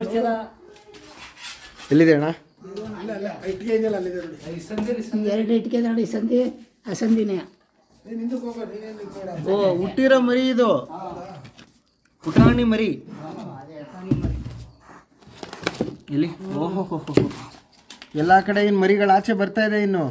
ಎಲ್ಲಿದೆ ಅಣ್ಣ ಎರಡು ಇಟ್ಕೆ ನೋಡಿ ಸಂಧಿ ಆ ಸಂಧಿನೇ ಓ ಹುಟ್ಟಿರೋ ಮರಿ ಇದು ಪುಟಾಣಿ ಮರಿ ಎಲ್ಲಿ ಓಹೋ ಎಲ್ಲ ಕಡೆ ಇನ್ನು ಮರಿಗಳು ಆಚೆ ಬರ್ತಾ ಇದೆ ಇನ್ನು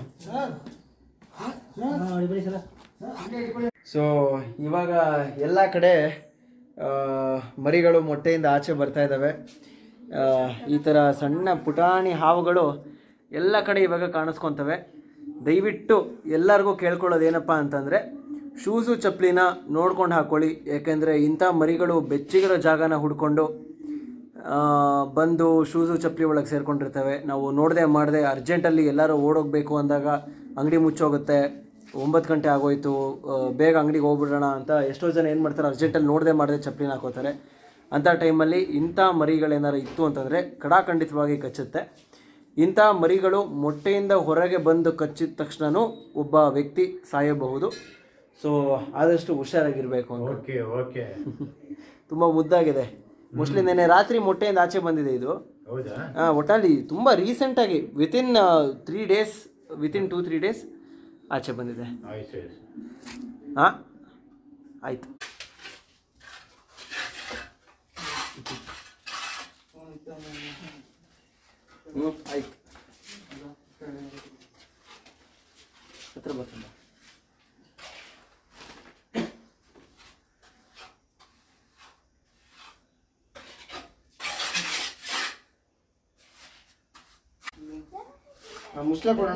ಸೊ ಇವಾಗ ಎಲ್ಲ ಕಡೆ ಆ, ಮರಿಗಳು ಮೊಟ್ಟೆಯಿಂದ ಆಚೆ ಬರ್ತಾ ಇದ್ದಾವೆ ಆ, ಈ ಥರ ಸಣ್ಣ ಪುಟಾಣಿ ಹಾವುಗಳು ಎಲ್ಲ ಕಡೆ ಇವಾಗ ಕಾಣಿಸ್ಕೊತವೆ ದಯವಿಟ್ಟು ಎಲ್ಲರಿಗೂ ಕೇಳ್ಕೊಳ್ಳೋದು ಏನಪ್ಪ ಅಂತಂದರೆ ಶೂಸು ಚಪ್ಪಲಿನ ನೋಡ್ಕೊಂಡು ಹಾಕ್ಕೊಳ್ಳಿ ಯಾಕೆಂದರೆ ಇಂಥ ಮರಿಗಳು ಬೆಚ್ಚಿಗಿರೋ ಜಾಗನ ಹುಡ್ಕೊಂಡು ಆ, ಬಂದು ಶೂಸು ಚಪ್ಪಲಿ ಒಳಗೆ ಸೇರ್ಕೊಂಡಿರ್ತವೆ ನಾವು ನೋಡದೆ ಮಾಡದೆ ಅರ್ಜೆಂಟಲ್ಲಿ ಎಲ್ಲರೂ ಓಡೋಗ್ಬೇಕು ಅಂದಾಗ ಅಂಗಡಿ ಮುಚ್ಚೋಗುತ್ತೆ ಒಂಬತ್ತು ಗಂಟೆ ಆಗೋಯ್ತು ಆ, ಬೇಗ ಅಂಗಡಿಗೆ ಹೋಗ್ಬಿಡೋಣ ಅಂತ ಎಷ್ಟೋ ಜನ ಏನು ಮಾಡ್ತಾರೆ ಅರ್ಜೆಂಟಲ್ಲಿ ನೋಡದೆ ಮಾಡದೆ ಚಪ್ಪಲಿನ ಹಾಕೋತಾರೆ ಅಂಥ ಟೈಮಲ್ಲಿ ಇಂಥ ಮರಿಗಳೇನಾರು ಇತ್ತು ಅಂತಂದರೆ ಕಡಾಖಂಡಿತವಾಗಿ ಕಚ್ಚುತ್ತೆ ಇಂಥ ಮರಿಗಳು ಮೊಟ್ಟೆಯಿಂದ ಹೊರಗೆ ಬಂದು ಕಚ್ಚಿದ ತಕ್ಷಣವೂ ಒಬ್ಬ ವ್ಯಕ್ತಿ ಸಾಯಬಹುದು ಸೊ ಆದಷ್ಟು ಹುಷಾರಾಗಿರಬೇಕು ಅಂತ ಓಕೆ ಓಕೆ ತುಂಬ ಮುದ್ದಾಗಿದೆ ಮೋಸ್ಟ್ಲಿ ನೆನ್ನೆ ರಾತ್ರಿ ಮೊಟ್ಟೆಯಿಂದ ಆಚೆ ಬಂದಿದೆ ಇದು ಹೌದಾ ಆ, ಒಟ್ಟಲ್ಲಿ ತುಂಬ ರೀಸೆಂಟಾಗಿ within three days within two three days ಆಚೆ ಬಂದಿದೆ ಆಯ್ತು ಆಯ್ತು ಹಾಂ ಆಯಿತು ಹ್ಞೂ ಆಯ್ತು ಹತ್ರ ಬರ್ತದೆ ಮುಸ್ಲ ಕೊಡೋಣ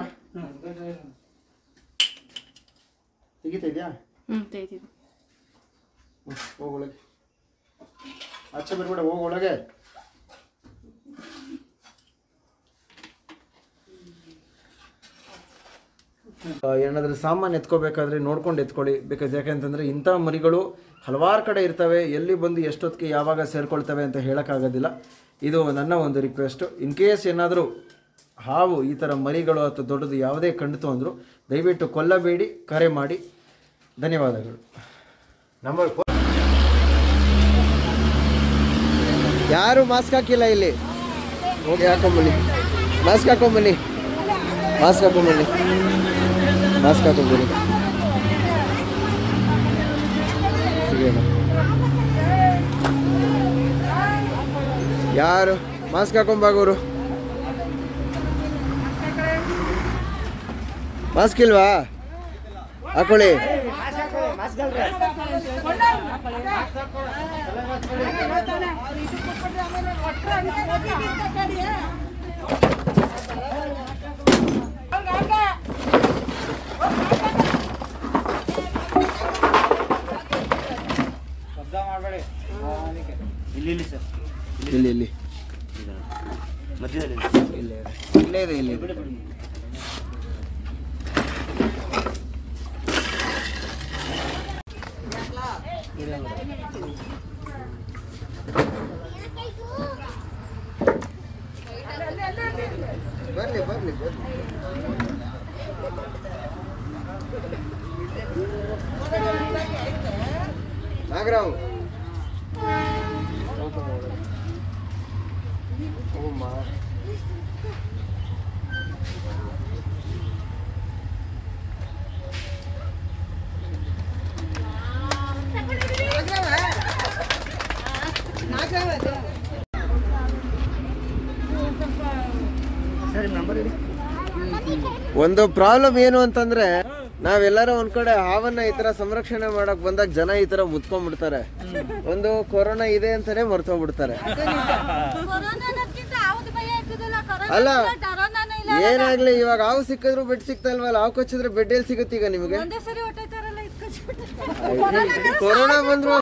ತೆಗಿತಾ ಇದೆಯಾ ಹ್ಞೂ ತೆಗ್ದಿದ್ದು ಹೋಗ ಒಳಗೆ ಆಚೆ ಬರ್ಬೇಡ ಹೋಗ ಒಳಗೆ ಆ, ಏನಾದ್ರೂ ಸಾಮಾನು ಎತ್ಕೋಬೇಕಾದ್ರೆ ನೋಡ್ಕೊಂಡು ಎತ್ಕೊಳ್ಳಿ ಬಿಕಾಸ್ ಯಾಕೆಂತಂದ್ರೆ ಇಂಥ ಮರಿಗಳು ಹಲವಾರು ಕಡೆ ಇರ್ತವೆ ಎಲ್ಲಿ ಬಂದು ಎಷ್ಟೊತ್ತಿಗೆ ಯಾವಾಗ ಸೇರ್ಕೊಳ್ತವೆ ಅಂತ ಹೇಳೋಕ್ಕಾಗೋದಿಲ್ಲ ಇದು ನನ್ನ ಒಂದು ರಿಕ್ವೆಸ್ಟು ಇನ್ ಕೇಸ್ ಏನಾದರೂ ಹಾವು ಈ ಥರ ಮರಿಗಳು ಅಥವಾ ದೊಡ್ಡದು ಯಾವುದೇ ಕಂಡಿತು ಅಂದರೂ ದಯವಿಟ್ಟು ಕೊಲ್ಲಬೇಡಿ ಕರೆ ಮಾಡಿ ಧನ್ಯವಾದಗಳು ನಂಬರ್ ಯಾರು ಮಾಸ್ಕ್ ಹಾಕಿಲ್ಲ ಇಲ್ಲಿ ಹೋಗಿ ಹಾಕೊಂಬನ್ನಿ ಮಾಸ್ಕ್ ಹಾಕೊಂಬನ್ನಿ ಮಾಸ್ಕ್ ಹಾಕೊಂಬನ್ನಿ ಮಾಸ್ಕ್ ಹಾಕೊಂಬನ್ನಿ ಸಿಗೋಣ. ಯಾರು ಮಾಸ್ಕ್ ಹಾಕೊಂಬಾಗೋರು ಮಾಸ್ಕ್ ಇಲ್ವಾ ಹಾಕೊಳ್ಳಿ ಇಲ್ಲಿ ಇಲ್ಲಿ ಇಲ್ಲೇ ಇಲ್ಲೇ ಇದೆ ಇಲ್ಲಿ ಇದೆ. ಬರ್ಲಿ ಬರ್ಲಿ ಬರ್ಲಿ ನಾಗರಾವ್ ಹೋಗಮ್ಮ ಒಂದು ಪ್ರಾಬ್ಲಮ್ ಏನು ಅಂತಂದ್ರೆ ನಾವೆಲ್ಲರೂ ಒಂದ್ ಕಡೆ ಹಾವನ್ನ ಈ ತರ ಸಂರಕ್ಷಣೆ ಮಾಡಕ್ ಬಂದಾಗ ಜನ ಈ ತರ ಮುತ್ಕೊಂಡ್ಬಿಡ್ತಾರೆ ಒಂದು ಕೊರೋನಾ ಇದೆ ಅಂತಾನೆ ಮರ್ತೋಗ್ಬಿಡ್ತಾರೆ ಅಲ್ಲ ಏನಾಗ್ಲಿ ಇವಾಗ ಹಾವು ಸಿಕ್ಕಿದ್ರು ಬೆಡ್ ಸಿಗ್ತಾ ಇಲ್ವಲ್ಲ ಹಾವು ಕಚ್ಚಿದ್ರೆ ಬೆಡ್ ಎಲ್ಲಿ ಸಿಗುತ್ತೆ ಈಗ ನಿಮಗೆ ಒಂದೇ ಸರಿ ಹೊಟ್ಟೈತಾರಲ್ಲ ಇದ್ಕೊಚ್ಬಿಟ್ಟು ಕೊರೋನಾ ಬಂದ್ರು